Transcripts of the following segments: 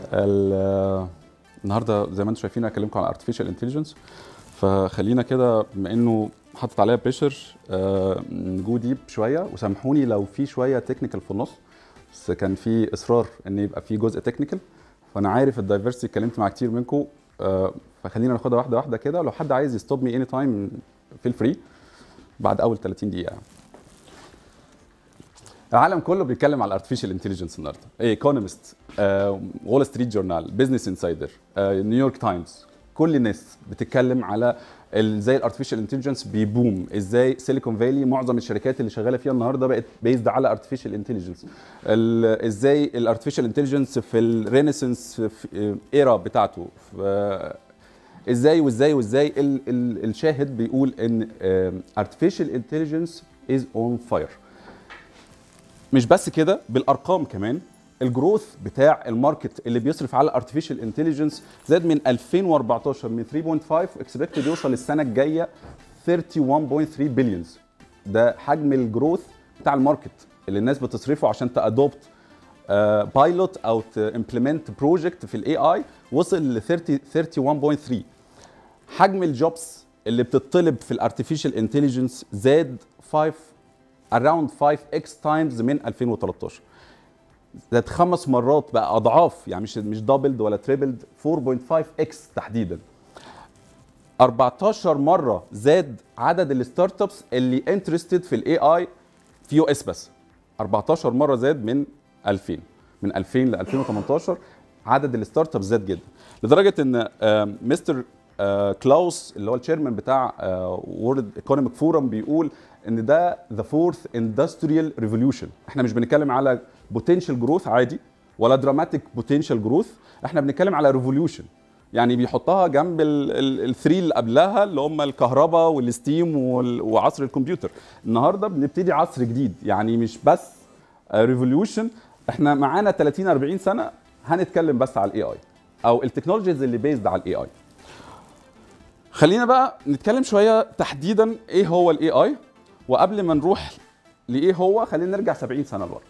ال- النهارده زي ما انتم شايفين هكلمكم على artificial intelligence فخلينا كده بما انه حاطط عليا بريشر نجو ديب شويه وسامحوني لو في شويه تكنيكال في النص بس كان في اصرار ان يبقى في جزء تكنيكال فانا عارف الدايفرسيتي اتكلمت مع كتير منكم آه، فخلينا ناخدها واحده واحده كده لو حد عايز يستوب مي اني تايم فيل فري بعد اول 30 دقيقه يعني. العالم كله بيتكلم على الارتفيشال انتليجنس النهارده ايكونومست وول ستريت جورنال بزنس انسايدر نيويورك تايمز كل الناس بتتكلم على ال- ازاي الارتفيشال انتليجنس بيبوم ازاي سيليكون فالي معظم الشركات اللي شغاله فيها النهارده بقت بيزد على ارتفيشال انتليجنس ازاي الارتفيشال انتليجنس في الرينيسانس ايرا بتاعته في ازاي وازاي وازاي ال ال الشاهد بيقول ان artificial intelligence is on fire مش بس كده بالارقام كمان الجروث بتاع الماركت اللي بيصرف على artificial intelligence زاد من 2014 من 3.5 اكسبكتد يوصل السنه الجايه 31.3 بليونز ده حجم الجروث بتاع الماركت اللي الناس بتصرفه عشان تادوبت بايلوت او امبلمنت بروجكت في الاي اي وصل ل 30 31.3 حجم الجوبس اللي بتطلب في الارتفيشال انتليجنس زاد 5 around 5 x تايمز من 2013 زاد خمس مرات بقى اضعاف يعني مش مش دبلد ولا تريبلد 4.5 اكس تحديدا 14 مره زاد عدد الستارت ابس اللي انترستد في الاي اي في يو اس بس 14 مره زاد من 2000 من 2000 ل 2018 عدد الستارت ابس زاد جدا لدرجه ان آه، مستر آه، كلاوس اللي هو الشيرمان بتاع وورلد ايكونوميك فورم بيقول ان ده ذا فورث اندستريال ريفوليوشن احنا مش بنتكلم على بوتنشال جروث عادي ولا دراماتيك بوتنشال جروث احنا بنتكلم على ريفوليوشن يعني بيحطها جنب الثري اللي قبلها اللي هم الكهرباء والستيم وال- وعصر الكمبيوتر النهارده بنبتدي عصر جديد يعني مش بس ريفوليوشن احنا معانا 30 40 سنه هنتكلم بس على الاي اي او التكنولوجيز اللي بيزد على الاي اي خلينا بقى نتكلم شويه تحديدا ايه هو الاي اي وقبل ما نروح لايه هو خلينا نرجع 70 سنه لورا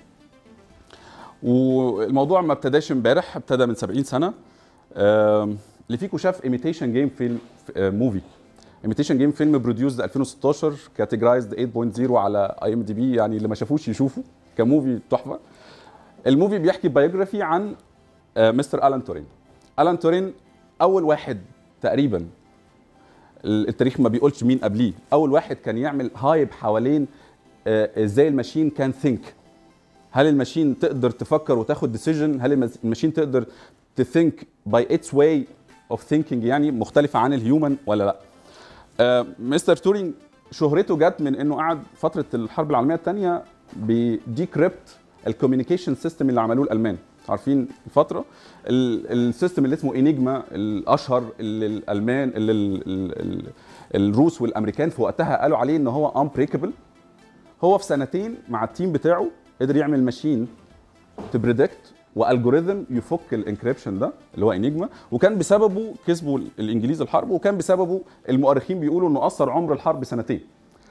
والموضوع ما ابتداش امبارح ابتدى من 70 سنه آم، اللي فيكم شاف ايميتيشن جيم فيلم موفي ايميتيشن جيم فيلم بروديوسد 2016 كاتيجرايزد 8.0 على اي ام دي بي يعني اللي ما شافوش يشوفوا كموفي تحفه الموفي بيحكي بايوجرافي عن آه، مستر الان تورين الان تورين اول واحد تقريبا ال- التاريخ ما بيقولش مين قبليه اول واحد كان يعمل هايب حوالين آه، ازاي الماشين كان ثينك هل الماشين تقدر تفكر وتاخد ديسيجن هل المز- الماشين تقدر تثينك باي اتس واي اوف ثينكينج يعني مختلفه عن الهيومن ولا لا آه، مستر تورينج شهرته جت من انه قعد فتره الحرب العالميه الثانيه بيديكريبت الكوميونيكيشن سيستم اللي عملوه الالمان عارفين الفتره ال- السيستم اللي اسمه انيجما الاشهر اللي الالمان اللي ال- ال- ال- الروس والامريكان في وقتها قالوا عليه ان هو امبريكابل هو في سنتين مع التيم بتاعه قدر يعمل ماشين تبريدكت والجوريثم يفك الانكريبشن ده اللي هو انيجما وكان بسببه كسبوا الانجليز الحرب وكان بسببه المؤرخين بيقولوا انه اثر عمر الحرب سنتين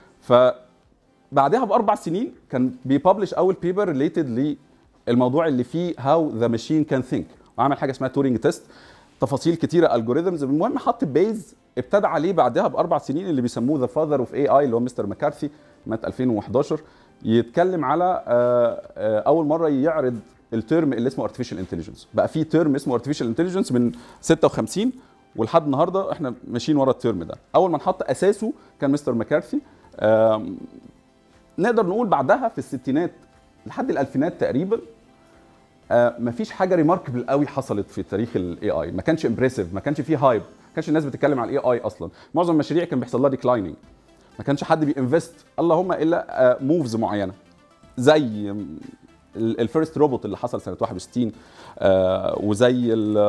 فبعدها باربع سنين كان بيبلش اول بيبر ريليتد للموضوع اللي فيه هاو ذا ماشين كان ثينك وعمل حاجه اسمها تورينج تيست تفاصيل كتيره الجوريزمز المهم حط بيز ابتدى عليه بعدها باربع سنين اللي بيسموه ذا فاذر اوف اي اي اللي هو مستر مكارثي مات 2011 يتكلم على آه، آه، اول مره يعرض الترم اللي اسمه ارتفيشال انتليجنس بقى في ترم اسمه ارتفيشال انتليجنس من 56 ولحد النهارده احنا ماشيين ورا الترم ده اول ما نحط اساسه كان مستر مكارثي آم، نقدر نقول بعدها في الستينات لحد الالفينات تقريبا آه، مفيش حاجه ريماركبل قوي حصلت في تاريخ الاي اي ما كانش امبرسيف ما كانش فيه هايب ما كانش الناس بتتكلم على الاي اي اصلا معظم المشاريع كان بيحصل لها ديكلايننج ما كانش حد بينفست اللهم الا موفز معينه زي الفيرست روبوت اللي حصل سنه 61 آه، وزي ال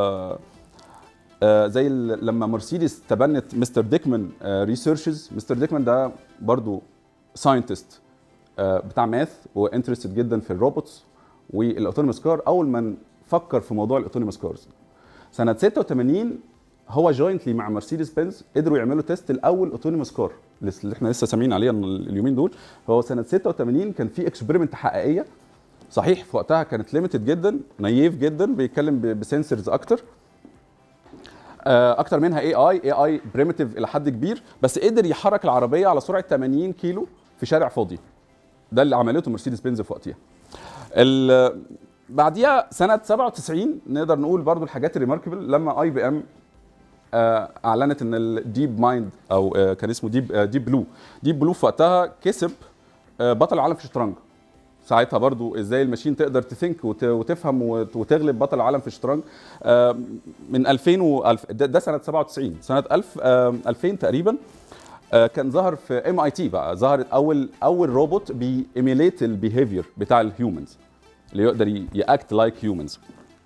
آه، زي ال- لما مرسيدس تبنت مستر ديكمان ريسيرشز مستر ديكمان ده برضو ساينتست بتاع ماث وانترستد جدا في الروبوتس والاوتونوموس كار اول ما فكر في موضوع الاوتونوموس كارز سنه 86 هو جوينتلي مع مرسيدس بنز قدروا يعملوا تيست الاول اوتونوموس كار اللي احنا لسه سامعين عليها اليومين دول هو سنه 86 كان في اكسبيرمنت حقيقيه صحيح في وقتها كانت ليميتد جدا نايف جدا بيتكلم بسنسرز اكتر آه، اكتر منها اي اي اي اي بريمتيف الى حد كبير بس قدر يحرك العربيه على سرعه 80 كيلو في شارع فاضي ده اللي عملته مرسيدس بنز في وقتها ال- بعديها سنه 97 نقدر نقول برضو الحاجات الريماركبل لما اي بي ام اعلنت ان الديب مايند او آه، كان اسمه ديب آه، ديب بلو ديب بلو في وقتها كسب آه، بطل العالم في الشطرنج ساعتها برضو ازاي الماشين تقدر تثينك وت- وتفهم وت- وتغلب بطل العالم في الشطرنج آه، من 2000 و ألف- ده, ده سنه 97 سنه 1000 آه، 2000 تقريبا آه، كان ظهر في ام اي تي بقى ظهرت اول اول روبوت بيميليت البيهيفير بتاع الهيومنز اللي يقدر ياكت لايك هيومنز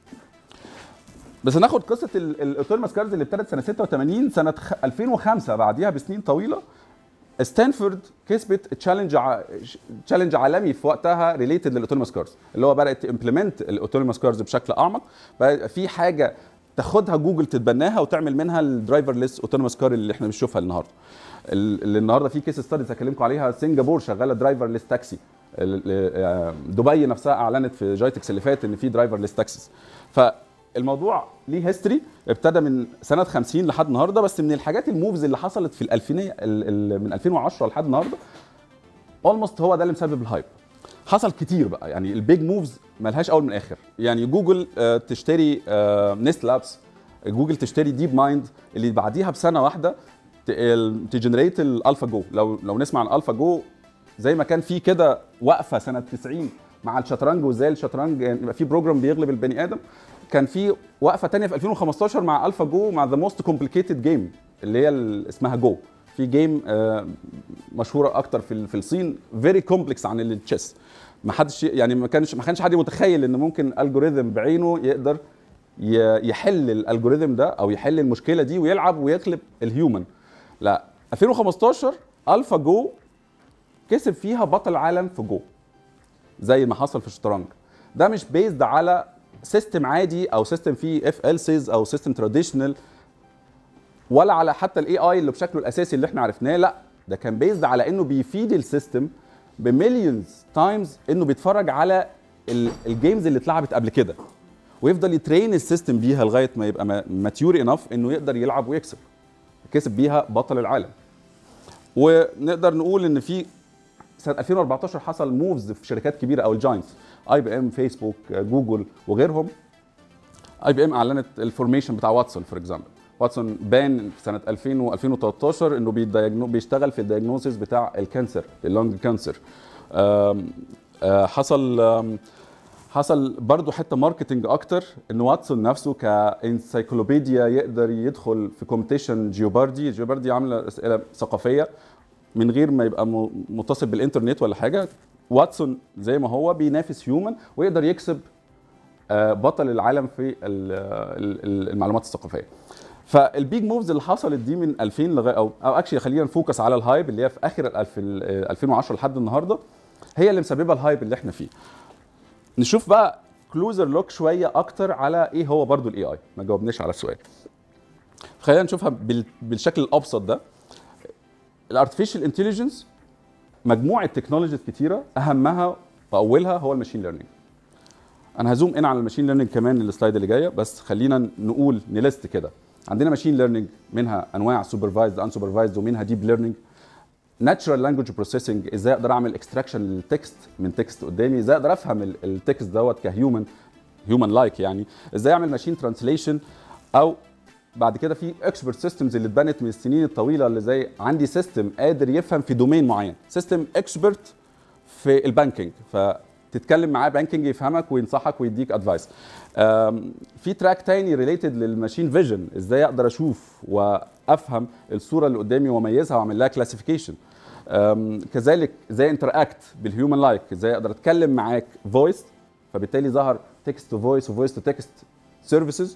بس ناخد قصه الاوتونوموس كارز اللي ابتدت سنه 86 سنه خ- 2005 بعديها بسنين طويله ستانفورد كسبت تشالنج تشالنج عالمي في وقتها ريليتد للاوتونوموس كارز اللي هو بدات تمبلمنت الاوتونوموس كارز بشكل اعمق بقى في حاجه تاخدها جوجل تتبناها وتعمل منها الدرايفر ليس اوتونوموس كار اللي احنا بنشوفها النهارده ال- اللي النهارده في كيس ستاديز هكلمكم عليها سنغافور شغاله درايفر ليس تاكسي ال- آه، دبي نفسها اعلنت في جايتكس اللي فات ان في درايفر ليس تاكسيز فالموضوع ليه هيستوري ابتدى من سنه 50 لحد النهارده بس من الحاجات الموفز اللي حصلت في الالفينيه ال- ال- من 2010 لحد النهارده اولموست هو ده اللي مسبب الهايب حصل كتير بقى يعني البيج موفز ملهاش اول من اخر يعني جوجل آه، تشتري نست لابس جوجل تشتري ديب مايند اللي بعديها بسنه واحده تجنريت الالفا جو لو لو نسمع عن الفا جو زي ما كان في كده وقفه سنه 90 مع الشطرنج وازاي الشطرنج يعني يبقى في بروجرام بيغلب البني ادم كان في وقفه تانية في 2015 مع الفا جو مع ذا موست كومبليكيتد جيم اللي هي ال- اسمها جو في جيم آه، مشهوره اكتر في ال- في الصين فيري كومبلكس عن التشيس ما حدش يعني ما كانش ما كانش حد متخيل ان ممكن الجوريزم بعينه يقدر ي- يحل الالجوريزم ده او يحل المشكله دي ويلعب ويغلب الهيومن لا 2015 الفا جو كسب فيها بطل العالم في جو زي ما حصل في الشطرنج ده مش بيزد على سيستم عادي او سيستم فيه اف السز او سيستم تراديشنال ولا على حتى الاي اي اللي بشكله الاساسي اللي احنا عرفناه لا ده كان بيزد على انه بيفيد السيستم بمليونز تايمز انه بيتفرج على ال- الجيمز اللي اتلعبت قبل كده ويفضل يترين السيستم بيها لغايه ما يبقى ماتيور انف انه يقدر يلعب ويكسب كسب بيها بطل العالم ونقدر نقول ان في سنه 2014 حصل موفز في شركات كبيره او الجاينتس اي بي ام فيسبوك جوجل وغيرهم اي بي ام اعلنت الفورميشن بتاع واتسون فور اكزامبل واتسون بان في سنه 2000 و 2013 انه بيدايجنو بيشتغل في الدايجنوسيس بتاع الكانسر اللونج كانسر حصل آم، حصل برضو حته ماركتنج اكتر ان واتسون نفسه كانسايكلوبيديا يقدر يدخل في كومبيتيشن جيوباردي جيوباردي عامله اسئله ثقافيه من غير ما يبقى م- متصل بالانترنت ولا حاجه واتسون زي ما هو بينافس هيومن ويقدر يكسب آه، بطل العالم في ال- ال- ال- المعلومات الثقافيه فالبيج موفز اللي حصلت دي من 2000 لغايه او او اكشلي خلينا نفوكس على الهايب اللي هي في اخر الألف- ال- 2010 لحد النهارده هي اللي مسببه الهايب اللي احنا فيه نشوف بقى كلوزر لوك شويه اكتر على ايه هو برضو الاي اي ما جاوبناش على السؤال خلينا نشوفها بال- بالشكل الابسط ده الارتفيشال انتليجنس مجموعه تكنولوجيز كتيره اهمها واولها هو الماشين ليرنينج انا هزوم ان على الماشين ليرنينج كمان السلايد اللي جايه بس خلينا نقول نلست كده عندنا ماشين ليرنينج منها انواع سوبرفايزد ان سوبرفايزد ومنها ديب ليرنينج ناتشرال لانجوج بروسيسنج ازاي اقدر اعمل اكستراكشن للتكست من تكست قدامي ازاي اقدر افهم ال- التكست دوت كهيومن هيومن لايك يعني ازاي اعمل ماشين ترانسليشن او بعد كده في اكسبرت سيستمز اللي اتبنت من السنين الطويله اللي زي عندي سيستم قادر يفهم في دومين معين سيستم اكسبرت في البانكينج فتتكلم معاه بانكينج يفهمك وينصحك ويديك ادفايس في تراك تاني ريليتد للماشين فيجن ازاي اقدر اشوف وافهم الصوره اللي قدامي واميزها واعمل لها كلاسيفيكيشن كذلك ازاي انتراكت بالهيومن لايك ازاي اقدر اتكلم معاك فويس فبالتالي ظهر تكست تو فويس وفويس تو تكست سيرفيسز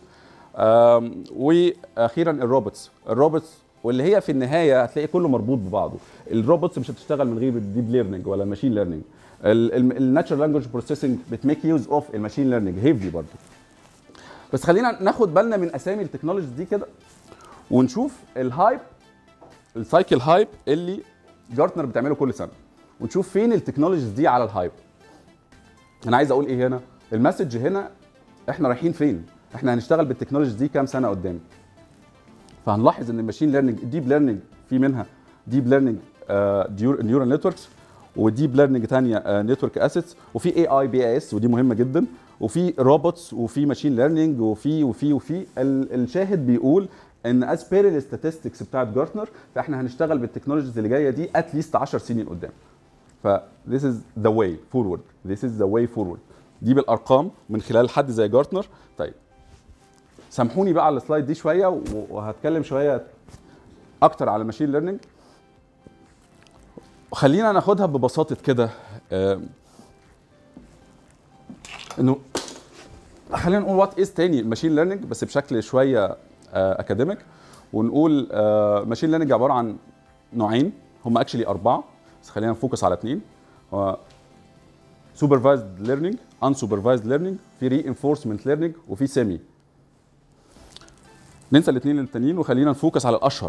واخيرا الروبوتس الروبوتس واللي هي في النهايه هتلاقي كله مربوط ببعضه الروبوتس مش هتشتغل من غير الديب ليرنينج ولا الماشين ليرنينج الناتشرال لانجوج بروسيسنج بتميك يوز اوف الماشين ليرنينج هيفلي برضه بس خلينا ناخد بالنا من اسامي التكنولوجيز دي كده ونشوف الهايب السايكل هايب اللي جارتنر بتعمله كل سنه ونشوف فين التكنولوجيز دي على الهايب انا عايز اقول ايه هنا المسج هنا احنا رايحين فين احنا هنشتغل بالتكنولوجيز دي كام سنه قدام فهنلاحظ ان الماشين ليرنينج ديب ليرنينج في منها ديب ليرنينج نيورال نتوركس وديب ليرنينج ثانيه نتورك اسيتس وفي اي اي بي اس ودي مهمه جدا وفي روبوتس وفي ماشين ليرنينج وفي وفي وفي ال- الشاهد بيقول ان از بير الستاتستكس بتاعت جارتنر فاحنا هنشتغل بالتكنولوجيز اللي جايه دي اتليست 10 سنين قدام ف this is the way forward this is the way forward دي بالارقام من خلال حد زي جارتنر طيب سامحوني بقى على السلايد دي شويه و- وهتكلم شويه اكتر على الماشين ليرنينج خلينا ناخدها ببساطه كده آم، انه خلينا نقول وات از تاني الماشين ليرنينج بس بشكل شويه اكاديميك ونقول ماشين ليرنينج عباره عن نوعين هم اكشلي اربعه بس خلينا نفوكس على اثنين هو سوبرفايزد ليرنينج ان سوبرفايزد ليرنينج في ري انفورسمنت ليرنينج وفي سيمي ننسى الاثنين التانيين وخلينا نفوكس على الاشهر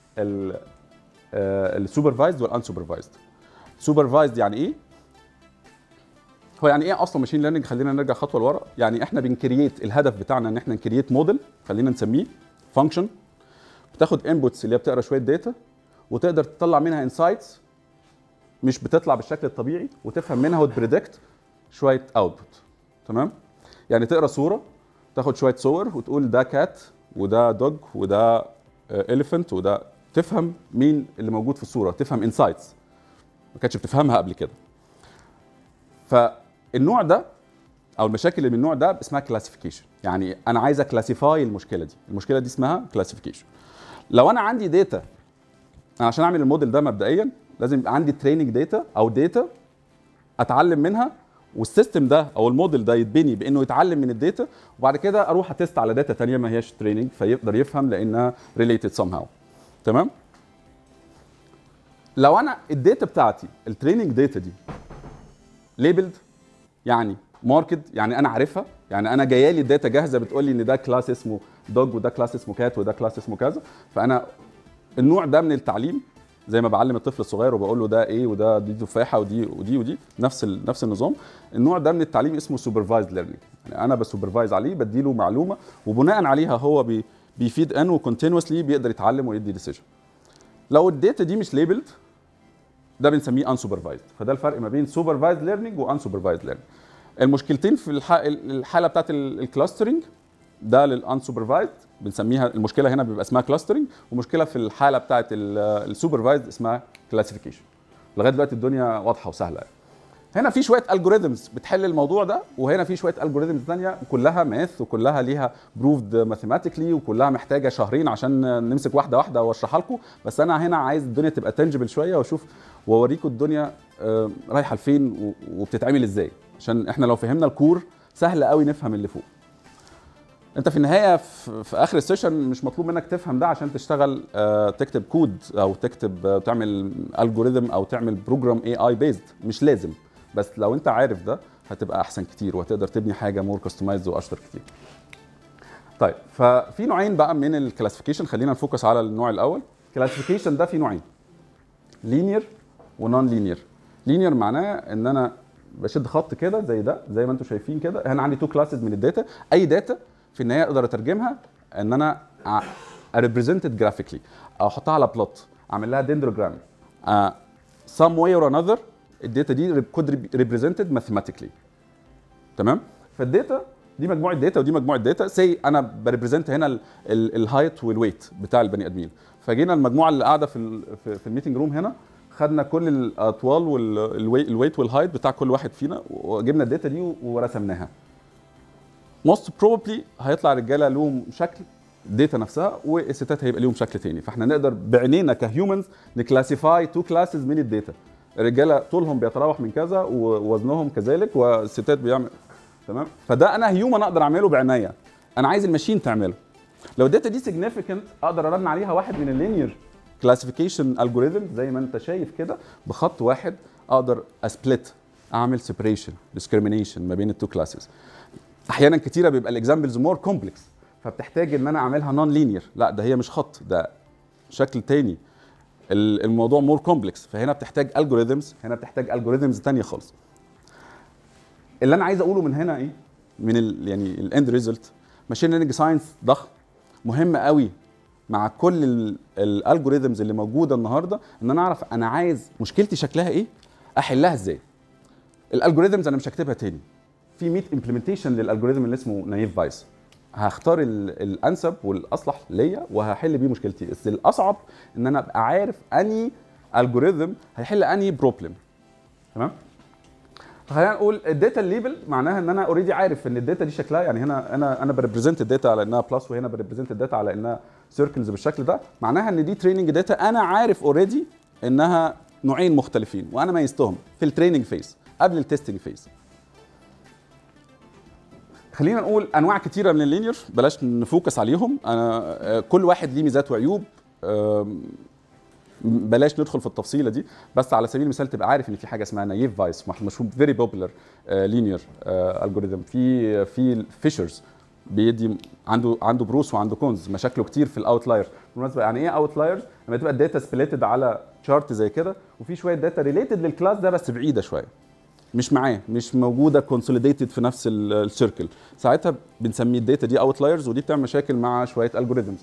السوبرفايزد والان سوبرفايزد سوبرفايزد يعني ايه هو يعني ايه اصلا ماشين ليرنينج خلينا نرجع خطوه لورا يعني احنا بنكرييت الهدف بتاعنا ان احنا نكرييت موديل خلينا نسميه فانكشن بتاخد انبوتس اللي هي بتقرا شويه داتا وتقدر تطلع منها انسايتس مش بتطلع بالشكل الطبيعي وتفهم منها وتبريدكت شويه اوتبوت تمام يعني تقرا صوره تاخد شويه صور وتقول ده كات وده دوج وده اليفنت وده تفهم مين اللي موجود في الصوره تفهم انسايتس ما كانتش بتفهمها قبل كده فالنوع ده او المشاكل اللي من النوع ده اسمها كلاسيفيكيشن يعني انا عايز اكلاسيفاي المشكله دي المشكله دي اسمها كلاسيفيكيشن لو انا عندي داتا انا عشان اعمل الموديل ده مبدئيا لازم يبقى عندي تريننج داتا او داتا اتعلم منها والسيستم ده او الموديل ده يتبني بانه يتعلم من الداتا وبعد كده اروح اتست على داتا تانية ما هياش تريننج فيقدر يفهم لانها ريليتد سام هاو تمام لو انا الداتا بتاعتي التريننج داتا دي ليبلد يعني ماركت يعني انا عارفها يعني انا جايه لي الداتا جاهزه بتقول لي ان ده كلاس اسمه دوج وده كلاس اسمه كات وده كلاس اسمه كذا فانا النوع ده من التعليم زي ما بعلم الطفل الصغير وبقول له ده ايه وده دي تفاحه ودي ودي ودي نفس ال... نفس النظام النوع ده من التعليم اسمه سوبرفايزد ليرنينج يعني انا بسوبرفايز عليه بديله معلومه وبناء عليها هو بي... بيفيد ان وكونتينوسلي بيقدر يتعلم ويدي ديسيجن لو الداتا دي مش ليبلد ده بنسميه ان سوبرفايزد فده الفرق ما بين سوبرفايزد ليرنينج وان سوبرفايزد ليرنينج المشكلتين في الح... الحاله بتاعت الكلاسترنج ده للان سوبرفايزد بنسميها المشكله هنا بيبقى اسمها كلاسترنج ومشكله في الحاله بتاعت السوبرفايزد اسمها كلاسيفيكيشن لغايه دلوقتي الدنيا واضحه وسهله يعني. هنا في شويه الجوريزمز بتحل الموضوع ده وهنا في شويه الجوريزمز ثانيه كلها ماث وكلها ليها بروفد ماثيماتيكلي وكلها محتاجه شهرين عشان نمسك واحده واحده واشرحها لكم بس انا هنا عايز الدنيا تبقى تنجبل شويه واشوف واوريكم الدنيا آه، رايحه لفين وبتتعمل ازاي عشان احنا لو فهمنا الكور سهل قوي نفهم اللي فوق انت في النهايه في, في اخر السيشن مش مطلوب منك تفهم ده عشان تشتغل آه، تكتب كود او تكتب آه، تعمل الجوريزم او تعمل بروجرام اي اي بيزد مش لازم بس لو انت عارف ده هتبقى احسن كتير وهتقدر تبني حاجه مور كاستمايز واشطر كتير طيب ففي نوعين بقى من الكلاسيفيكيشن خلينا نفوكس على النوع الاول الكلاسيفيكيشن ده في نوعين لينير ونون لينير لينير معناه ان انا بشد خط كده زي ده زي ما انتم شايفين كده هنا عندي تو كلاسز من الداتا اي داتا في النهايه اقدر اترجمها ان انا ريبريزنتد جرافيكلي او احطها على بلوت اعمل لها دندروجرام سم واي اور انذر الداتا دي كود ريبريزنتد ماثيماتيكلي تمام فالداتا دي مجموعه داتا ودي مجموعه داتا سي انا بريبريزنت هنا الهايت والويت بتاع البني ادمين فجينا المجموعه اللي قاعده في ال في, في الميتنج روم هنا خدنا كل الاطوال والويت والهايت بتاع كل واحد فينا وجبنا الداتا دي ورسمناها موست بروبلي هيطلع رجاله لهم شكل الداتا نفسها والستات هيبقى ليهم شكل تاني فاحنا نقدر بعينينا كهيومنز نكلاسيفاي تو كلاسز من الداتا الرجاله طولهم بيتراوح من كذا ووزنهم كذلك والستات بيعمل تمام فده انا هيومن اقدر اعمله بعناية انا عايز الماشين تعمله لو الداتا دي سيجنيفيكانت اقدر ارن عليها واحد من اللينير كلاسيفيكيشن الجوريزم زي ما انت شايف كده بخط واحد اقدر اسبلت اعمل سيبريشن ديسكريميشن ما بين التو كلاسز احيانا كتيره بيبقى الاكزامبلز مور كومبلكس فبتحتاج ان انا اعملها نون لينير لا ده هي مش خط ده شكل تاني الموضوع مور كومبلكس فهنا بتحتاج الجوريزمز هنا بتحتاج الجوريزمز تانية خالص اللي انا عايز اقوله من هنا ايه من ال يعني الاند ريزلت ماشين ليرنينج ساينس ضخم مهم قوي مع كل الالجوريزمز اللي موجوده النهارده ان انا اعرف انا عايز مشكلتي شكلها ايه احلها ازاي الالجوريزمز انا مش هكتبها تاني في 100 امبلمنتيشن للالجوريزم اللي اسمه نايف فايس هختار ال- الانسب والاصلح ليا وهحل بيه مشكلتي بس الاصعب ان انا ابقى عارف اني الجوريزم هيحل اني بروبلم تمام خلينا نقول الداتا ليبل معناها ان انا اوريدي عارف ان الداتا دي شكلها يعني هنا انا انا بريبريزنت الداتا على انها بلس وهنا بريبريزنت الداتا على انها سيركلز بالشكل ده معناها ان دي تريننج داتا انا عارف اوريدي انها نوعين مختلفين وانا ميزتهم في التريننج فيز قبل التستنج فيز خلينا نقول انواع كتيره من اللينير بلاش نفوكس عليهم انا آه، كل واحد ليه ميزات وعيوب آم، بلاش ندخل في التفصيله دي بس على سبيل المثال تبقى عارف ان في حاجه اسمها نايف فايس مشهور فيري بوبولار لينير الجوريزم في في فيشرز بيدي عنده عنده بروس وعنده كونز مشاكله كتير في الاوتلايرز بالمناسبه يعني ايه اوتلايرز لما تبقى الداتا سبليتد على شارت زي كده وفي شويه داتا ريليتد للكلاس ده بس بعيده شويه مش معاه مش موجوده كونسوليديتد في نفس السيركل ساعتها بنسمي الداتا دي اوتلايرز ودي بتعمل مشاكل مع شويه الجوريزمز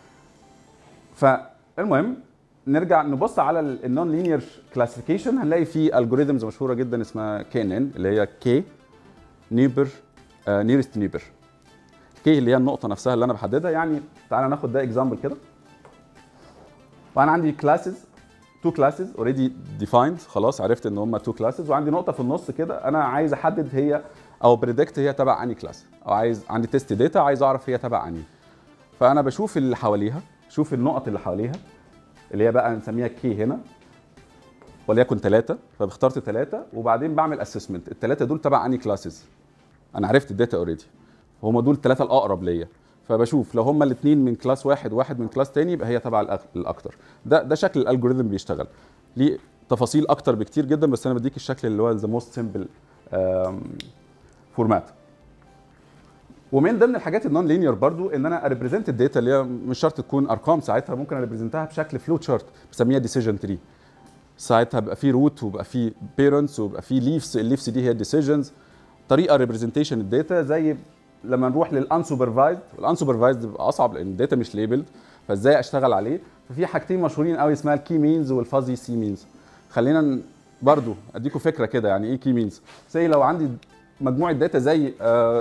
فالمهم نرجع نبص على النون لينير كلاسيفيكيشن هنلاقي في الجوريزمز مشهوره جدا اسمها كي ان ان اللي هي كي نيبر نيرست نيبر كي اللي هي النقطه نفسها اللي انا بحددها يعني تعالى ناخد ده اكزامبل كده وانا عندي كلاسز تو كلاسز اوريدي ديفايند خلاص عرفت ان هم تو كلاسز وعندي نقطه في النص كده انا عايز احدد هي او بريدكت هي تبع انهي كلاس او عايز عندي تيست داتا عايز اعرف هي تبع انهي فانا بشوف اللي حواليها شوف النقط اللي حواليها اللي هي بقى نسميها كي هنا وليكن ثلاثة فاخترت ثلاثة وبعدين بعمل اسسمنت الثلاثة دول تبع انهي كلاسز انا عرفت الداتا اوريدي هم دول الثلاثة الاقرب ليا فبشوف لو هم الاثنين من كلاس واحد وواحد من كلاس تاني يبقى هي تبع الأك- الاكتر ده ده شكل الالجوريثم بيشتغل ليه تفاصيل اكتر بكتير جدا بس انا بديك الشكل اللي هو ذا موست سمبل فورمات ومن ضمن الحاجات النون لينير برضو ان انا اريبريزنت الداتا اللي هي مش شرط تكون ارقام ساعتها ممكن اريبريزنتها بشكل فلو تشارت بسميها ديسيجن تري ساعتها بقى في روت وبقى في بيرنتس وبقى في ليفز الليفز دي هي الديسيجنز طريقه ريبريزنتيشن الداتا زي لما نروح للانسوبرفايزد الانسوبرفايزد بيبقى اصعب لان الداتا مش ليبلد فازاي اشتغل عليه ففي حاجتين مشهورين قوي اسمها الكي مينز والفازي سي مينز خلينا ن- برضو اديكم فكره كده يعني ايه كي مينز زي لو عندي مجموعه داتا زي آه،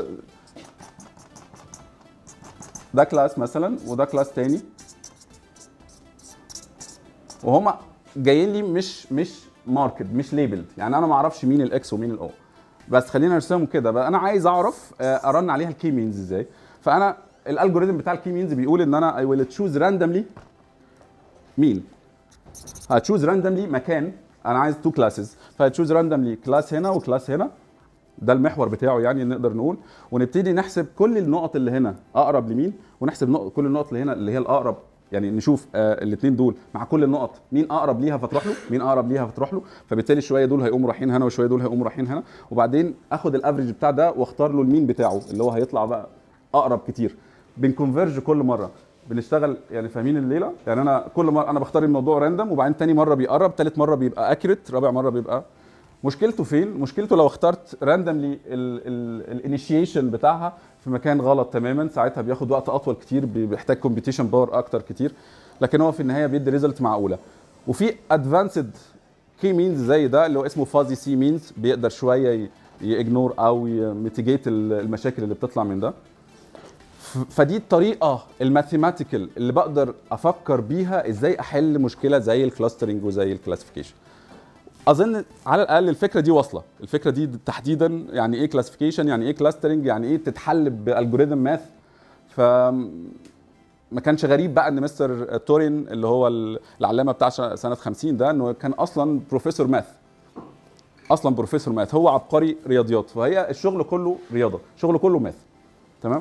ده كلاس مثلا وده كلاس تاني وهما جايين لي مش مش ماركت مش ليبلد يعني انا ما اعرفش مين الاكس ومين الاو بس خلينا نرسمهم كده بقى انا عايز اعرف آه، ارن عليها الكي مينز ازاي فانا الالجوريزم بتاع الكي مينز بيقول ان انا اي ويل تشوز راندوملي مين هتشوز راندوملي مكان انا عايز تو كلاسز فهتشوز راندوملي كلاس هنا وكلاس هنا ده المحور بتاعه يعني نقدر نقول ونبتدي نحسب كل النقط اللي هنا اقرب لمين ونحسب نقط كل النقط اللي هنا اللي هي الاقرب يعني نشوف آه الاثنين دول مع كل النقط مين اقرب ليها فتروح له مين اقرب ليها فتروح له فبالتالي شويه دول هيقوموا رايحين هنا وشويه دول هيقوموا رايحين هنا وبعدين اخد الافريج بتاع ده واختار له المين بتاعه اللي هو هيطلع بقى اقرب كتير بنكونفرج كل مره بنشتغل يعني فاهمين الليله يعني انا كل مره انا بختار الموضوع راندم وبعدين تاني مره بيقرب تالت مره بيبقى اكيوريت رابع مره بيبقى مشكلته فين؟ مشكلته لو اخترت راندملي الانيشيشن بتاعها في مكان غلط تماما ساعتها بياخد وقت اطول كتير بي- بيحتاج كومبيتيشن باور اكتر كتير لكن هو في النهايه بيدي ريزلت معقوله وفي ادفانسد كي مينز زي ده اللي هو اسمه فازي سي مينز بيقدر شويه يجنور او يميتيجيت المشاكل اللي بتطلع من ده ف- فدي الطريقه الماثيماتيكال اللي بقدر افكر بيها ازاي احل مشكله زي الكلاسترنج وزي الكلاسيفيكيشن اظن على الاقل الفكره دي واصله الفكره دي تحديدا يعني ايه كلاسيفيكيشن يعني ايه كلاسترنج يعني ايه تتحل بالجوريثم ماث ف ما كانش غريب بقى ان مستر تورين اللي هو ال- العلامه بتاع ش- سنه 50 ده انه كان اصلا بروفيسور ماث اصلا بروفيسور ماث هو عبقري رياضيات فهي الشغل كله رياضه شغله كله ماث تمام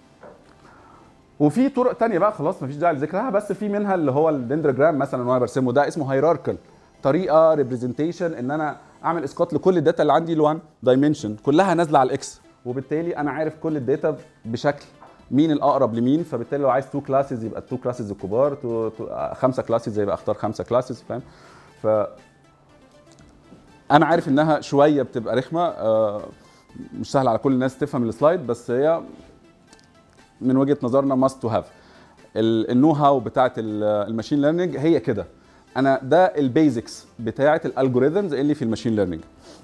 وفي طرق تانية بقى خلاص مفيش داعي لذكرها بس في منها اللي هو الدندرجرام مثلا وانا برسمه ده اسمه هيراركل طريقه ريبريزنتيشن ان انا اعمل اسقاط لكل الداتا اللي عندي ل1 دايمنشن كلها نازله على الاكس وبالتالي انا عارف كل الداتا بشكل مين الاقرب لمين فبالتالي لو عايز تو كلاسز يبقى التو كلاسز الكبار تو تو خمسه كلاسز يبقى اختار خمسه كلاسز فاهم ف انا عارف انها شويه بتبقى رخمه آه، مش سهل على كل الناس تفهم السلايد بس هي من وجهه نظرنا ماست تو هاف النو هاو بتاعه الماشين ليرنينج هي كده انا ده البيزكس بتاعه الالجوريزمز اللي في الماشين ليرنينج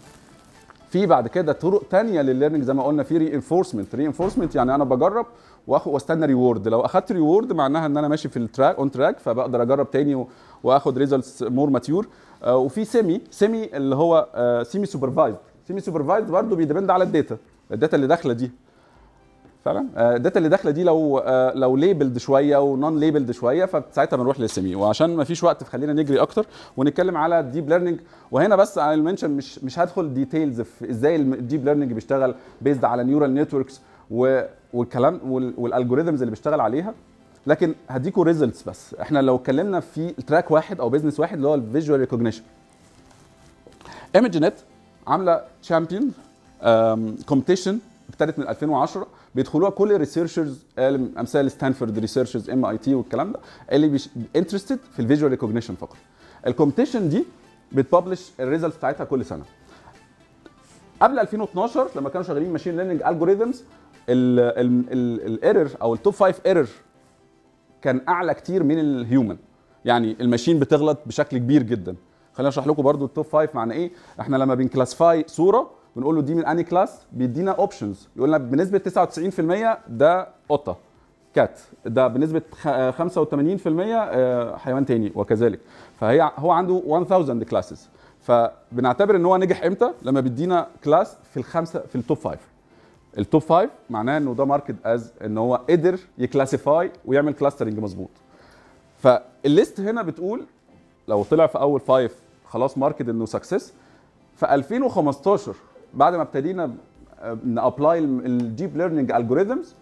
في بعد كده طرق تانية للليرنينج زي ما قلنا في ري انفورسمنت ري انفورسمنت يعني انا بجرب واخد واستنى ريورد لو اخدت ريورد معناها ان انا ماشي في التراك اون تراك فبقدر اجرب تاني و- واخد ريزلتس مور ماتيور وفي سيمي سيمي اللي هو سيمي سوبرفايزد سيمي سوبرفايزد برضه بيديبند على الداتا الداتا اللي داخله دي فعلا آه، الداتا اللي داخله دي لو آه، لو ليبلد شويه ونون ليبلد شويه فساعتها بنروح للسيمي وعشان ما فيش وقت فخلينا نجري اكتر ونتكلم على الديب ليرنينج وهنا بس على المنشن مش مش هدخل ديتيلز في ازاي الديب ليرنينج بيشتغل بيزد على نيورال نتوركس والكلام وال- والالجوريزمز اللي بيشتغل عليها لكن هديكوا ريزلتس بس احنا لو اتكلمنا في تراك واحد او بزنس واحد اللي هو الفيجوال ريكوجنيشن ايمج نت عامله تشامبيون كومبيتيشن ابتدت من 2010 بيدخلوها كل الريسيرشرز امثال ستانفورد ريسيرشرز ام اي تي والكلام ده اللي انترستد في الفيجوال ريكوجنيشن فقط الكومبيتيشن دي بتبلش الريزلتس بتاعتها كل سنه قبل 2012 لما كانوا شغالين ماشين ليرنينج الجوريزمز الايرور او التوب 5 ايرور كان اعلى كتير من الهيومن يعني الماشين بتغلط بشكل كبير جدا خلينا اشرح لكم برضو التوب 5 معنى ايه احنا لما بنكلاسيفاي صوره بنقول له دي من اني كلاس بيدينا اوبشنز يقول لنا بنسبه 99% ده قطه كات ده بنسبه خ- 85% آه، حيوان تاني وكذلك فهي هو عنده 1000 كلاسز فبنعتبر ان هو نجح امتى لما بيدينا كلاس في الخمسه في التوب 5 التوب 5 معناه انه ده ماركت از ان هو قدر يكلاسيفاي ويعمل كلاسترنج مظبوط فالليست هنا بتقول لو طلع في اول 5 خلاص ماركت انه سكسس في 2015 بعد ما ابتدينا نابلاي الديب ليرنينج الجوريزمز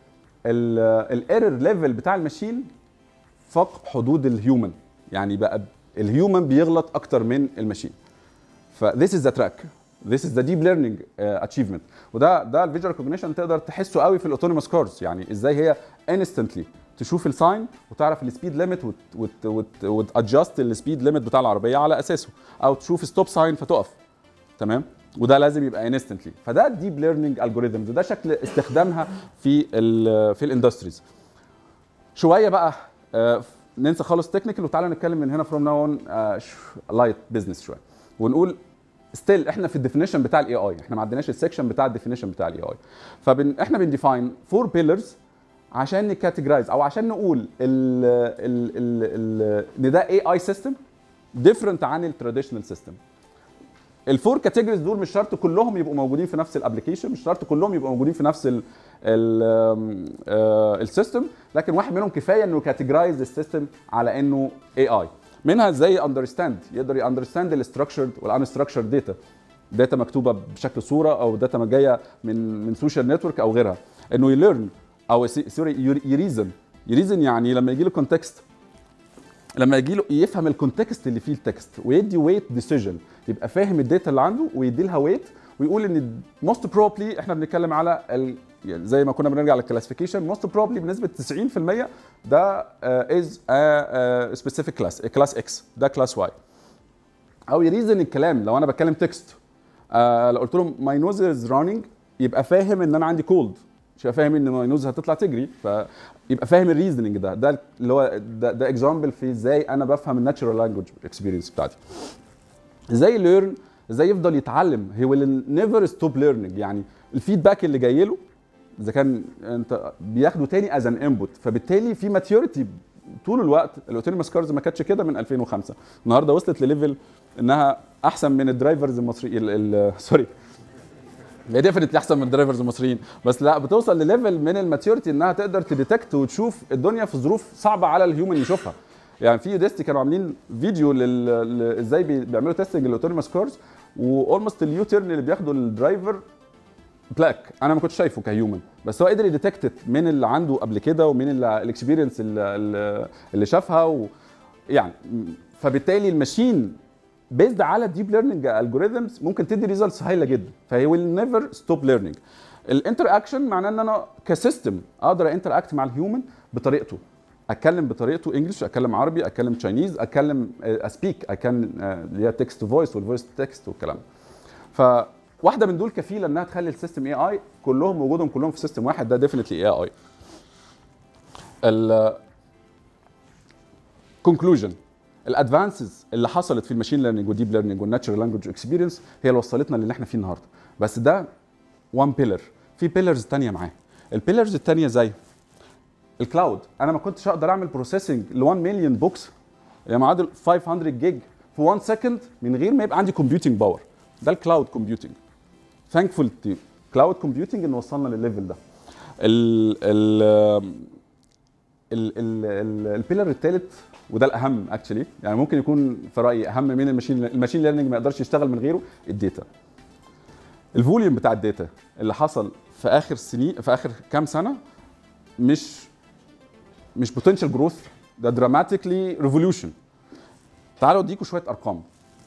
الايرور ليفل بتاع الماشين فوق حدود الهيومن يعني بقى الهيومن بيغلط اكتر من الماشين ف this is the track this is the deep learning uh, achievement وده ده الفيجوال ريكوجنيشن تقدر تحسه قوي في الاوتونوموس كارز يعني ازاي هي instantly تشوف الساين وتعرف السبيد ليميت وتادجست السبيد ليميت بتاع العربيه على اساسه او تشوف ستوب ساين فتقف تمام وده لازم يبقى انستنتلي فده الديب ليرنينج الجوريزمز ده شكل استخدامها في ال في الاندستريز شويه بقى آه، ننسى خالص تكنيكال وتعالى نتكلم من هنا فروم ناو اون لايت بزنس شويه ونقول ستيل احنا في الديفينيشن بتاع الاي اي احنا ما عندناش السكشن بتاع الديفينيشن بتاع الاي اي فبن احنا بنديفاين فور بيلرز عشان نكاتيجرايز او عشان نقول ال ال ال ال ان ده اي اي سيستم ديفرنت عن التراديشنال سيستم الفور كاتيجوريز دول مش شرط كلهم يبقوا موجودين في نفس الابلكيشن مش شرط كلهم يبقوا موجودين في نفس ال ال آه، السيستم لكن واحد منهم كفايه انه كاتيجرايز السيستم على انه اي اي منها زي اندرستاند يقدر ياندرستاند الستراكشرد والانستراكشرد داتا داتا مكتوبه بشكل صوره او داتا جايه من من سوشيال نتورك او غيرها انه يليرن او سوري يريزن يريزن يعني لما يجي له كونتكست لما يجي له يفهم الكونتكست اللي فيه التكست ويدي ويت ديسيجن يبقى فاهم الداتا اللي عنده ويدي لها ويت ويقول ان موست بروبلي احنا بنتكلم على ال يعني زي ما كنا بنرجع للكلاسيفيكيشن موست بروبلي بنسبه 90% ده از سبيسيفيك كلاس كلاس اكس ده كلاس واي او يريزن الكلام لو انا بتكلم تكست آه لو قلت له ماي نوز از رانينج يبقى فاهم ان انا عندي كولد مش هيبقى فاهم ان ماي نوز هتطلع تجري فيبقى فاهم الريزننج ده ده اللي هو ده, ده اكزامبل في ازاي انا بفهم الناتشرال لانجوج اكسبيرينس بتاعتي ازاي ليرن ازاي يفضل يتعلم هي ويل نيفر ستوب ليرنينج يعني الفيدباك اللي جاي له اذا كان انت بياخده تاني از ان انبوت فبالتالي في ماتيوريتي طول الوقت الاوتونوموس كارز ما كانتش كده من 2005 النهارده وصلت لليفل انها احسن من الدرايفرز المصريين سوري هي ديفنتلي احسن من الدرايفرز المصريين بس لا بتوصل لليفل من الماتيوريتي انها تقدر تديتكت وتشوف الدنيا في ظروف صعبه على الهيومن يشوفها يعني في يوديستي كانوا عاملين فيديو لل... ل... ازاي بي- بيعملوا تيستنج للاوتونوموس كارز واولموست اليو تيرن اللي بياخده الدرايفر بلاك انا ما كنتش شايفه كهيومن بس هو قدر يديتكت من اللي عنده قبل كده ومن الاكسبيرينس اللي, اللي شافها و... يعني فبالتالي الماشين بيزد على الديب ليرنينج الجوريزمز ممكن تدي ريزلتس هايله جدا فهي ويل نيفر ستوب ليرنينج الانتر اكشن معناه ان انا كسيستم اقدر انتر اكت مع الهيومن بطريقته اتكلم بطريقته انجلش اتكلم عربي اتكلم تشاينيز اتكلم اسبيك اتكلم اللي هي تكست فويس والفويس تكست والكلام ف واحده من دول كفيله انها تخلي السيستم اي اي كلهم وجودهم كلهم في سيستم واحد ده ديفينتلي اي اي ال conclusion الادفانسز اللي حصلت في الماشين ليرنينج والديب ليرنينج والناتشرال لانجوج اكسبيرينس هي اللي وصلتنا للي احنا فيه النهارده بس ده وان بيلر في بيلرز تانية معاه البيلرز التانية زي الكلاود انا ما كنتش اقدر اعمل بروسيسنج ل 1 مليون بوكس يعني معادل 500 جيج في 1 سكند من غير ما يبقى عندي كومبيوتنج باور ده الكلاود كومبيوتنج ثانكفول تو كلاود كومبيوتنج ان وصلنا للليفل ده ال ال البيلر الثالث وده الاهم اكشلي يعني ممكن يكون في رايي اهم من الماشين الماشين ليرنينج ما يقدرش يشتغل من غيره الداتا الفوليوم بتاع الداتا اللي حصل في اخر سنين في اخر كام سنه مش مش بوتنشال جروث ده دراماتيكلي ريفوليوشن تعالوا اديكم شويه ارقام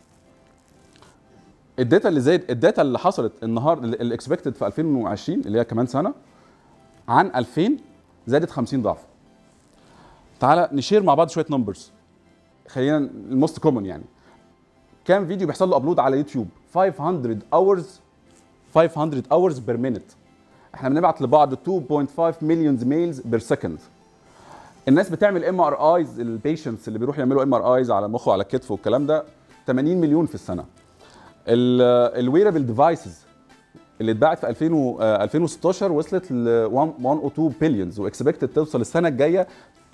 الداتا اللي زايد الداتا اللي حصلت النهارده الاكسبكتد في 2020 اللي هي كمان سنه عن 2000 زادت 50 ضعف تعالى نشير مع بعض شويه نمبرز خلينا الموست كومن يعني كام فيديو بيحصل له ابلود على يوتيوب 500 اورز 500 اورز بير مينت احنا بنبعت لبعض 2.5 مليون ميلز بير سكند الناس بتعمل ام ار ايز البيشنتس اللي بيروحوا يعملوا ام ار ايز على مخه وعلى كتفه والكلام ده 80 مليون في السنه الويرابل ديفايسز اللي اتباعت في 2000 و 2016 وصلت ل 102 بليونز واكسبكتد توصل السنه الجايه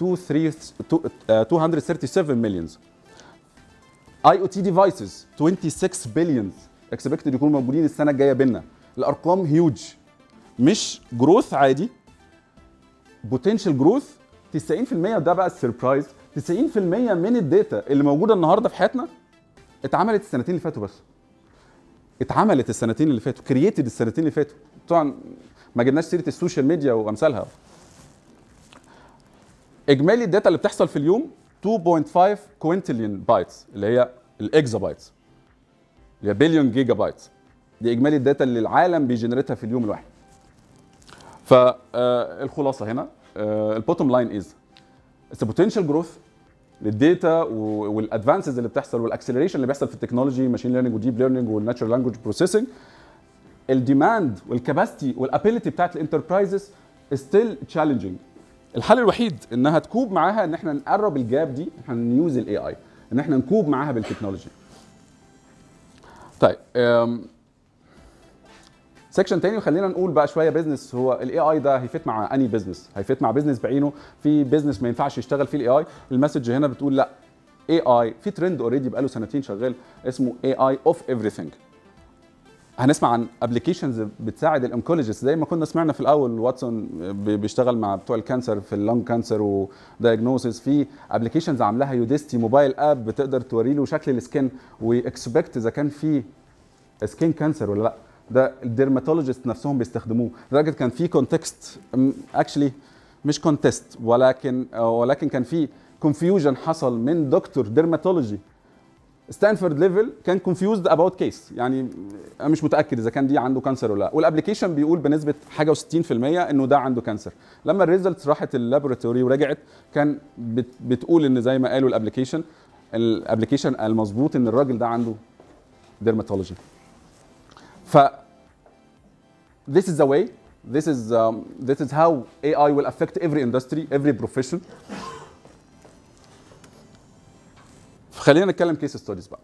237 مليونز اي او تي ديفايسز 26 بليونز اكسبكتد يكونوا موجودين السنه الجايه بينا الارقام هيوج مش جروث عادي بوتنشال جروث 90% ده بقى السربرايز 90% من الداتا اللي موجوده النهارده في حياتنا اتعملت السنتين اللي فاتوا بس اتعملت السنتين اللي فاتوا كرييتد السنتين اللي فاتوا طبعا ما جبناش سيره السوشيال ميديا وامثالها اجمالي الداتا اللي بتحصل في اليوم 2.5 كوينتليون بايتس اللي هي الاكزا بايتس اللي هي بليون جيجا بايتس دي اجمالي الداتا اللي العالم بيجنريتها في اليوم الواحد فالخلاصه هنا البوتوم لاين از اتس بوتنشال جروث للداتا والادفانسز اللي بتحصل والاكسلريشن اللي بيحصل في التكنولوجي ماشين ليرنينج وديب ليرنينج والناتشرال لانجوج بروسيسنج الديماند والكاباسيتي والابيليتي بتاعت الانتربرايزز ستيل تشالنجينج الحل الوحيد انها تكوب معاها ان احنا نقرب الجاب دي احنا نيوز الاي اي ان احنا نكوب معاها بالتكنولوجي طيب سيكشن تاني وخلينا نقول بقى شويه بزنس هو الاي اي ده هيفيت مع اني بزنس هيفيت مع بزنس بعينه في بزنس ما ينفعش يشتغل فيه الاي اي المسج هنا بتقول لا اي اي في ترند اوريدي بقاله سنتين شغال اسمه اي اي اوف ايفريثينج هنسمع عن ابلكيشنز بتساعد الانكولوجيست زي ما كنا سمعنا في الاول واتسون بيشتغل مع بتوع الكانسر في اللونج كانسر ودايجنوسيس في ابلكيشنز عاملاها يوديستي موبايل اب بتقدر توري له شكل السكن ويكسبكت اذا كان في سكين كانسر ولا لا ده الديرماتولوجيست نفسهم بيستخدموه لدرجه كان في كونتكست اكشلي مش كونتست ولكن ولكن كان في كونفيوجن حصل من دكتور ديرماتولوجي ستانفورد ليفل كان كونفيوزد اباوت كيس يعني انا مش متاكد اذا كان دي عنده كانسر ولا لا والابلكيشن بيقول بنسبه حاجه و60% انه ده عنده كانسر لما الريزلتس راحت اللابوراتوري ورجعت كان بت بتقول ان زي ما قالوا الابلكيشن الابلكيشن المظبوط ان الراجل ده عنده ديرماتولوجي ف this is the way this is um, this is how AI will affect every industry every profession خلينا نتكلم كيس ستوريز بقى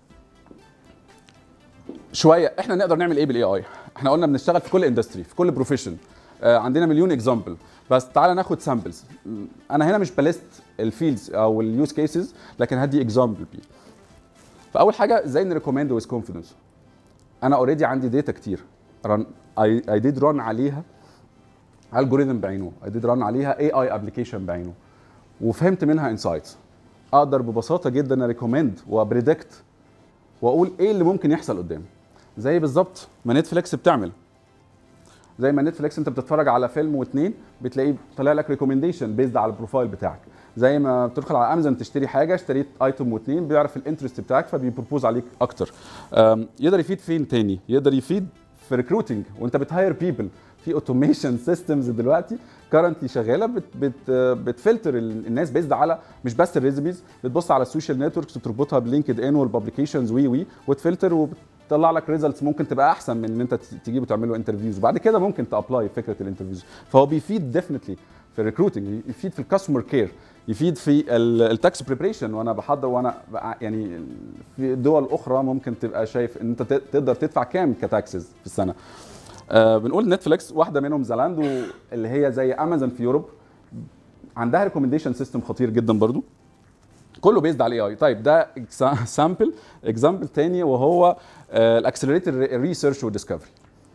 شويه احنا نقدر نعمل ايه بالاي اي احنا قلنا بنشتغل في كل اندستري في كل بروفيشن آه عندنا مليون اكزامبل بس تعالى ناخد سامبلز انا هنا مش بلست الفيلدز او اليوز كيسز لكن هدي اكزامبل بيه فاول حاجه ازاي نريكومند ويز كونفيدنس انا اوريدي عندي داتا كتير رن اي ديد ران عليها الجوريثم بعينه اي ديد ران عليها اي اي ابلكيشن بعينه وفهمت منها انسايتس اقدر ببساطه جدا اريكومند وبريدكت واقول ايه اللي ممكن يحصل قدام زي بالظبط ما نتفليكس بتعمل زي ما نتفليكس انت بتتفرج على فيلم واثنين بتلاقيه طالع لك ريكومنديشن بيزد على البروفايل بتاعك زي ما بتدخل على امازون تشتري حاجه اشتريت ايتم واثنين بيعرف الانترست بتاعك فبيبروبوز عليك اكتر يقدر يفيد فين تاني يقدر يفيد في ريكروتنج وانت بتهاير بيبل في اوتوميشن سيستمز دلوقتي كرنتلي شغاله بت بت بتفلتر الناس بيزد على مش بس الريزوميز بتبص على السوشيال نتوركس وتربطها بلينكد ان والببليكيشنز وي وي وتفلتر هتطلع لك ريزلتس ممكن تبقى احسن من ان انت ت- تجيب وتعمل له انترفيوز وبعد كده ممكن تابلاي فكره الانترفيوز فهو بيفيد ديفنتلي في الريكروتنج يفيد في الكاستمر كير يفيد في التاكس بريبريشن وانا بحضر وانا بقى- يعني في دول اخرى ممكن تبقى شايف ان انت ت- تقدر تدفع كام كتاكسز في السنه آه بنقول نتفليكس واحده منهم زالاندو اللي هي زي امازون في يوروب عندها ريكومنديشن سيستم خطير جدا برضو كله بيزد على الاي اي طيب ده سامبل اكزامبل تاني وهو الاكسلريتد ريسيرش والديسكفري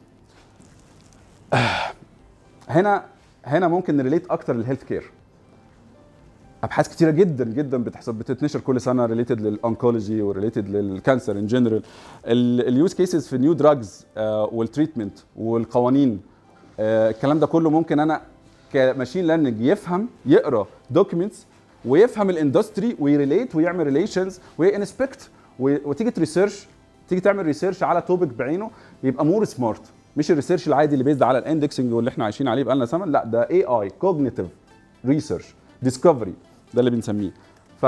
هنا هنا ممكن نريليت اكتر للهيلث كير ابحاث كتيره جدا جدا بتحصل بتتنشر كل سنه ريليتد للانكولوجي وريليتد للكانسر ان جنرال اليوز كيسز في نيو دراجز والتريتمنت والقوانين آه، الكلام ده كله ممكن انا كماشين ليرنينج يفهم يقرا دوكيومنتس ويفهم الاندستري ويريليت ويعمل ريليشنز وينسبكت وتيجي تريسيرش تيجي تعمل ريسيرش على توبيك بعينه يبقى مور سمارت مش الريسيرش العادي اللي بيزد على الاندكسنج واللي احنا عايشين عليه بقالنا زمن لا ده اي اي كوجنيتيف ريسيرش ديسكفري ده اللي بنسميه ف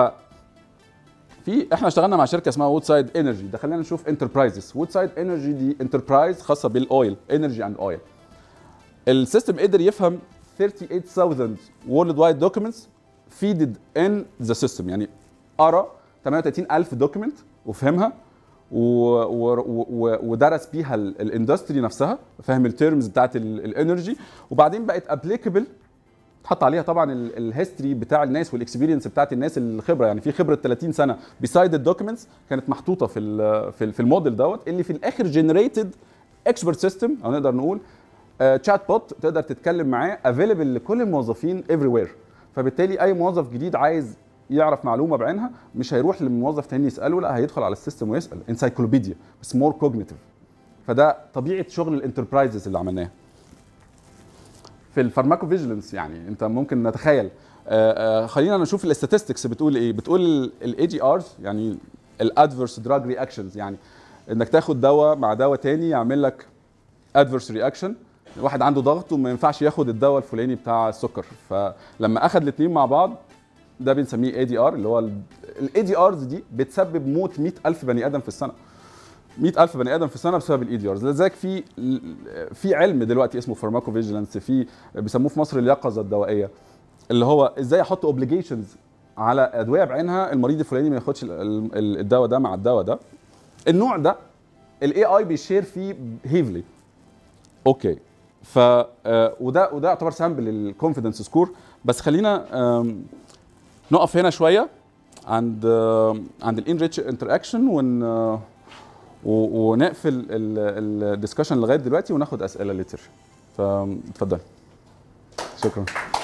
في احنا اشتغلنا مع شركه اسمها وود سايد انرجي ده خلينا نشوف انتربرايزز وود سايد انرجي دي انتربرايز خاصه بالاويل انرجي اند اويل السيستم قدر يفهم 38000 وورلد وايد دوكيومنتس فيدد ان ذا سيستم يعني قرا 38000 دوكيومنت وفهمها و... و... و... ودرس بيها ال- الاندستري نفسها فاهم التيرمز بتاعت ال- الانرجي وبعدين بقت ابليكابل اتحط عليها طبعا الهيستوري بتاع الناس والاكسبيرينس بتاعت الناس الخبره يعني في خبره 30 سنه بيسايد الدوكيومنتس كانت محطوطه في ال في, ال في الموديل دوت اللي في الاخر جنريتد اكسبرت سيستم او نقدر نقول تشات بوت تقدر تتكلم معاه افيلبل لكل الموظفين ايفري وير فبالتالي اي موظف جديد عايز يعرف معلومه بعينها مش هيروح لموظف تاني يساله لا هيدخل على السيستم ويسال انسايكلوبيديا بس مور كوجنيتيف فده طبيعه شغل الانتربرايزز اللي عملناها في الفارماكو فيجيلنس يعني انت ممكن نتخيل آه، آه، خلينا نشوف الاستاتستكس بتقول ايه بتقول الاي جي ارز يعني الادفيرس دراج رياكشنز يعني انك تاخد دواء مع دواء تاني يعمل لك ادفيرس رياكشن واحد عنده ضغط وما ينفعش ياخد الدواء الفلاني بتاع السكر فلما اخد الاثنين مع بعض ده بنسميه اي دي ار اللي هو الاي دي ارز دي بتسبب موت 100000 بني ادم في السنه 100000 بني ادم في السنه بسبب الاي دي ارز لذلك في في علم دلوقتي اسمه فارماكو فيجيلانس في بيسموه في مصر اليقظه الدوائيه اللي هو ازاي احط اوبليجيشنز على ادويه بعينها المريض الفلاني ما ياخدش ال- ال- الدواء ده مع الدواء ده النوع ده الاي اي بيشير فيه هيفلي اوكي ف آه، وده وده يعتبر سامبل للكونفدنس سكور بس خلينا آم، نقف هنا شويه عند آم، عند الانريتش انتراكشن ون آه، و- ونقفل الدسكشن لغايه دلوقتي وناخد اسئله ليتر فاتفضل شكرا